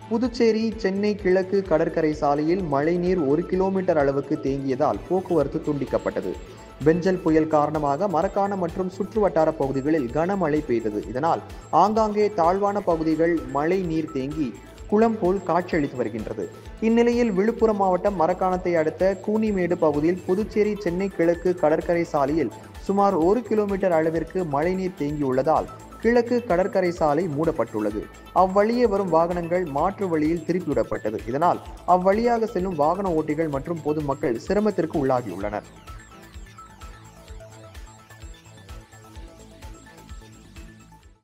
புதுச்சேரி சென்னை கிழக்கு கடற்கரை சாலையில் மழைநீர் ஒரு கிலோமீட்டர் அளவுக்கு தேங்கியதால் போக்குவரத்து துண்டிக்கப்பட்டது பெஞ்சல் புயல் காரணமாக மரக்காணம் மற்றும் சுற்றுவட்டார பகுதிகளில் கனமழை பெய்தது இதனால் ஆங்காங்கே தாழ்வான பகுதிகள் மழை நீர் தேங்கி குளம் போல் காட்சியளித்து வருகின்றது இந்நிலையில் விழுப்புரம் மாவட்டம் மரக்காணத்தை அடுத்த கூனிமேடு பகுதியில் புதுச்சேரி சென்னை கிழக்கு கடற்கரை சாலையில் சுமார் ஒரு கிலோமீட்டர் அளவிற்கு மழைநீர் தேங்கியுள்ளதால் கிழக்கு கடற்கரை சாலை மூடப்பட்டுள்ளது அவ்வழியே வரும் வாகனங்கள் மாற்று வழியில் திருப்பிவிடப்பட்டது இதனால் அவ்வழியாக செல்லும் வாகன ஓட்டிகள் மற்றும் பொதுமக்கள் சிரமத்திற்கு உள்ளாகியுள்ளனர்